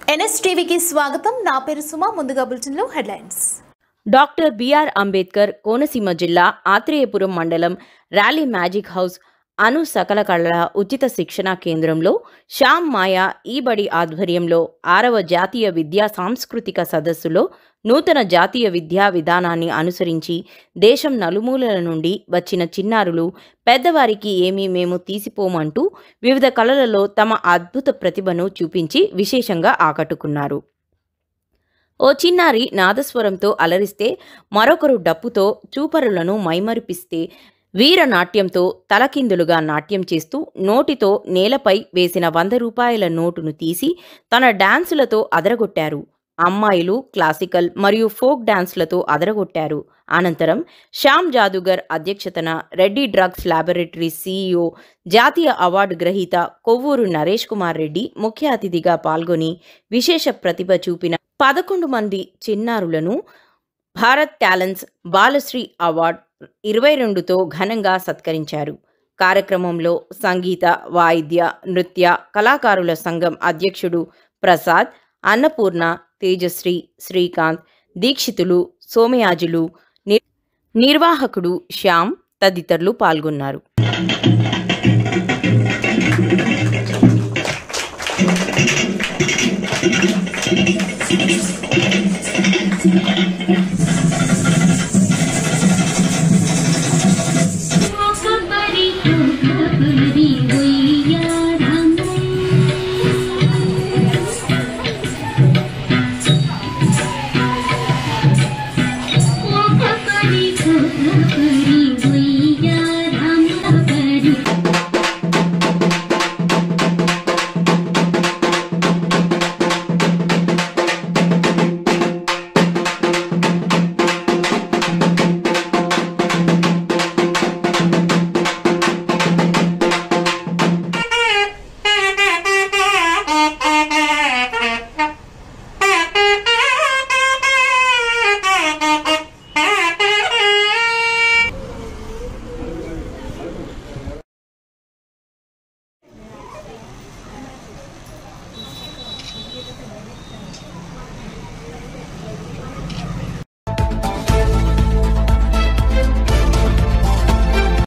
ఎన్ఎస్టీవీకి స్వాగతం నా పేరు సుమ ముందుగా బులెటిన్లో headlines doctor B R Ambedkar Konaseema జిల్లా ఆత్రేయపురం మండలం ర్యాలీ మ్యాజిక్ హౌస్ అను సకల కళల ఉచిత శిక్షణా కేంద్రంలో శ్యామ్ మాయా ఈ బడి ఆధ్వర్యంలో ఆరవ జాతీయ విద్యా సాంస్కృతిక సదస్సులో నూతన జాతీయ విద్యా విధానాన్ని అనుసరించి దేశం నలుమూలల నుండి వచ్చిన చిన్నారులు పెద్దవారికి ఏమీ మేము తీసిపోమంటూ వివిధ కళలలో తమ అద్భుత ప్రతిభను చూపించి విశేషంగా ఆకట్టుకున్నారు ఓ చిన్నారి నాదస్వరంతో అలరిస్తే మరొకరు డప్పుతో చూపరులను మైమరిపిస్తే వీరనాట్యంతో తలకిందులుగా నాట్యం చేస్తూ నోటితో నేలపై వేసిన వంద రూపాయల నోటును తీసి తన డాన్సులతో అదరగొట్టారు అమ్మాయిలు క్లాసికల్ మరియు ఫోక్ డాన్స్లతో అదరగొట్టారు అనంతరం శ్యామ్ జాదుగర్ అధ్యక్షతన రెడ్డి డ్రగ్స్ ల్యాబొరేటరీ సీఈఓ జాతీయ అవార్డు గ్రహీత కొవ్వూరు నరేష్ కుమార్ రెడ్డి ముఖ్య అతిథిగా పాల్గొని విశేష ప్రతిభ చూపిన పదకొండు మంది చిన్నారులను భారత్ టాలెంట్స్ బాలశ్రీ అవార్డ్ ఇరవై రెండుతో ఘనంగా సత్కరించారు కార్యక్రమంలో సంగీత వాయిద్య నృత్య కళాకారుల సంఘం అధ్యక్షుడు ప్రసాద్ అన్నపూర్ణ తేజశ్రీ శ్రీకాంత్ దీక్షితులు సోమయాజులు నిర్- నిర్వాహకుడు శ్యామ్ తదితరులు పాల్గొన్నారు